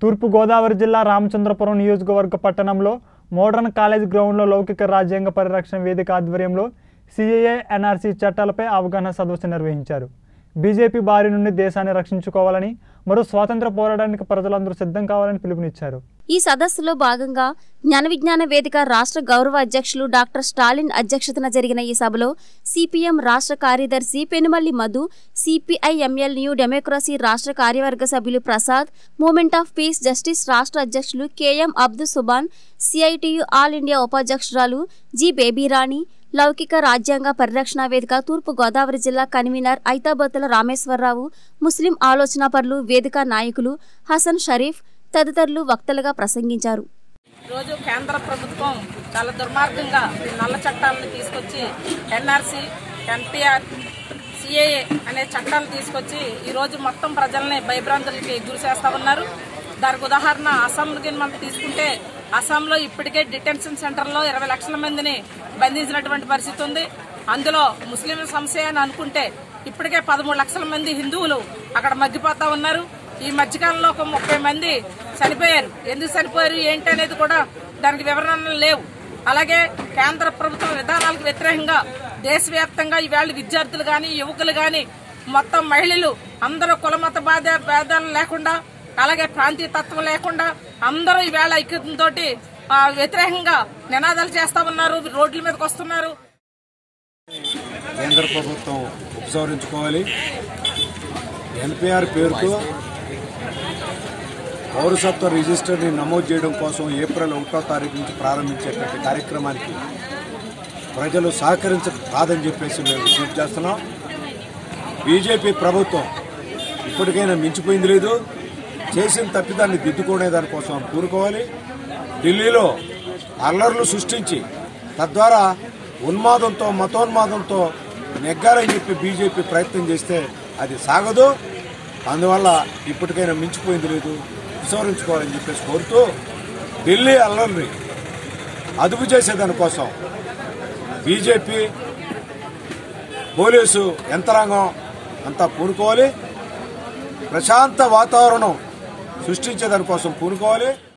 తూర్పు గోదావరి జిల్లా రామచంద్రపురం నియోజకవర్గ పట్టణంలో మోడర్న్ కాలేజ్ గ్రౌండ్లో లౌకిక రాజ్యాంగ పరిరక్షణ వేదిక ఆధ్వర్యంలో సిఏఏ ఎన్ఆర్సీ చట్టాలపై అవగాహన సదస్సు నిర్వహించారు బీజేపీ బారి నుండి దేశాన్ని రక్షించుకోవాలని మరో స్వాతంత్ర పోరాటానికి ప్రజలందరూ సిద్ధం కావాలని పిలుపునిచ్చారు ఈ సదస్సులో భాగంగా జ్ఞాన విజ్ఞాన వేదిక రాష్ట్ర గౌరవ అధ్యక్షులు డాక్టర్ స్టాలిన్ అధ్యక్షతన జరిగిన ఈ సభలో సిపిఎం రాష్ట్ర కార్యదర్శి Penumalli Madhu CPIML New Democracy రాష్ట్ర కార్యవర్గ సభ్యులు Prasad Movement of Peace Justice రాష్ట్ర అధ్యక్షులు KM Abdul Subhan CITU All India ఉపాధ్యక్షురాలు జి బేబీరాణి లౌకిక రాజ్యాంగ పరిరక్షణ వేదిక తూర్పు గోదావరి జిల్లా కన్వీనర్ ఐతాబత్తుల రామేశ్వరరావు ముస్లిం ఆలోచనాపరులు వేదిక నాయకులు హసన్ షరీఫ్ తదితరులు వక్తలుగా ప్రసంగించారు రోజు కేంద్ర ప్రభుత్వం చాలా దుర్మార్గంగా ఈ నల్ల చట్టాలను తీసుకొచ్చి ఎన్ఆర్సీ ఎన్పిఆర్ సిఏఏ అనే చట్టాలు తీసుకొచ్చి ఈ రోజు మొత్తం ప్రజల్ని భయభ్రాంతులకి గురి చేస్తా ఉన్నారు దానికి ఉదాహరణ అస్సాంకి మనం తీసుకుంటే అస్సాంలో ఇప్పటికే డిటెన్షన్ సెంటర్లో ఇరవై లక్షల మందిని బంధించినటువంటి పరిస్థితి ఉంది అందులో ముస్లిం సమస్య అని అనుకుంటే ఇప్పటికే పదమూడు లక్షల మంది హిందువులు అక్కడ మగ్గిపోతా ఉన్నారు ఈ మధ్యకాలంలో ఒక ముప్పై మంది చనిపోయారు ఎందుకు చనిపోయారు ఏంటి అనేది కూడా దానికి వివరణలు లేవు అలాగే కేంద్ర ప్రభుత్వ విధానాలకు వ్యతిరేకంగా దేశవ్యాప్తంగా ఈవేళ విద్యార్థులు కానీ యువకులు కానీ మొత్తం మహిళలు అందరూ కులమత బాధ భేదాలు లేకుండా అలాగే ప్రాంతీయ తత్వం లేకుండా అందరూ ఈవేళ ఐక్యతతో వ్యతిరేకంగా నినాదాలు చేస్తా ఉన్నారు రోడ్ల మీదకి వస్తున్నారు కేంద్ర ప్రభుత్వం ఉపసంహరించుకోవాలి ఎన్పిఆర్ పేరుతో పౌరసత్వ రిజిస్టర్ని నమోదు చేయడం కోసం ఏప్రిల్ ఒకటో తారీఖు నుంచి ప్రారంభించేటువంటి కార్యక్రమానికి ప్రజలు సహకరించ కాదని చెప్పేసి మేము విజ్ఞప్తి చేస్తున్నాం బీజేపీ ప్రభుత్వం ఇప్పటికైనా మించిపోయింది లేదు చేసిన తప్పిదాన్ని దిద్దుకునే దానికోసం పూనుకోవాలి ఢిల్లీలో అల్లర్లు సృష్టించి తద్వారా ఉన్మాదంతో మతోన్మాదంతో నెగ్గాలని చెప్పి బీజేపీ ప్రయత్నం చేస్తే అది సాగదు అందువల్ల ఇప్పటికైనా మించిపోయింది లేదు విస్మరించుకోవాలని చెప్పేసి కోరుతూ ఢిల్లీ అల్లర్ని అదుపు చేసేదానికోసం బీజేపీ పోలీసు యంత్రాంగం అంతా పూనుకోవాలి ప్రశాంత వాతావరణం సృష్టించేదానికోసం పూనుకోవాలి